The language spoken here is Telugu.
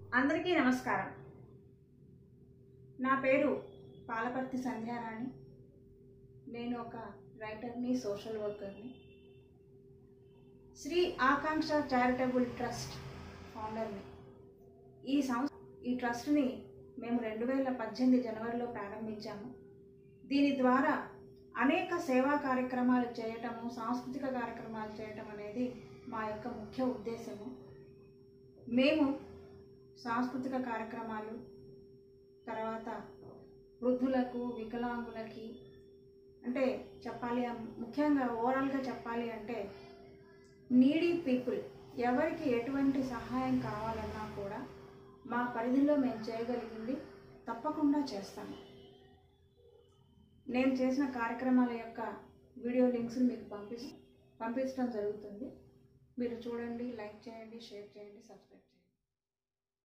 అందరికీ నమస్కారం నా పేరు పాలపర్తి సంధ్యారాణి నేను ఒక రైటర్ని సోషల్ వర్కర్ని శ్రీ ఆకాంక్ష చారిటబుల్ ట్రస్ట్ ఫౌండర్ని ఈ సంస్థ ఈ ట్రస్ట్ని మేము రెండు వేల పద్దెనిమిది జనవరిలో ప్రారంభించాము దీని ద్వారా అనేక సేవా కార్యక్రమాలు చేయటము సాంస్కృతిక కార్యక్రమాలు చేయటం అనేది మా యొక్క ముఖ్య ఉద్దేశము మేము సాంస్కృతిక కార్యక్రమాలు తర్వాత వృద్ధులకు వికలాంగులకి అంటే చెప్పాలి అన్- ముఖ్యంగా ఓవరాల్గా చెప్పాలి అంటే నీడీ పీపుల్ ఎవరికి ఎటువంటి సహాయం కావాలన్నా కూడా మా పరిధిలో మేము చేయగలిగింది తప్పకుండా చేస్తాము నేను చేసిన కార్యక్రమాల యొక్క వీడియో లింక్స్ మీకు పంపి పంపించడం జరుగుతుంది మీరు చూడండి లైక్ చేయండి షేర్ చేయండి సబ్స్క్రైబ్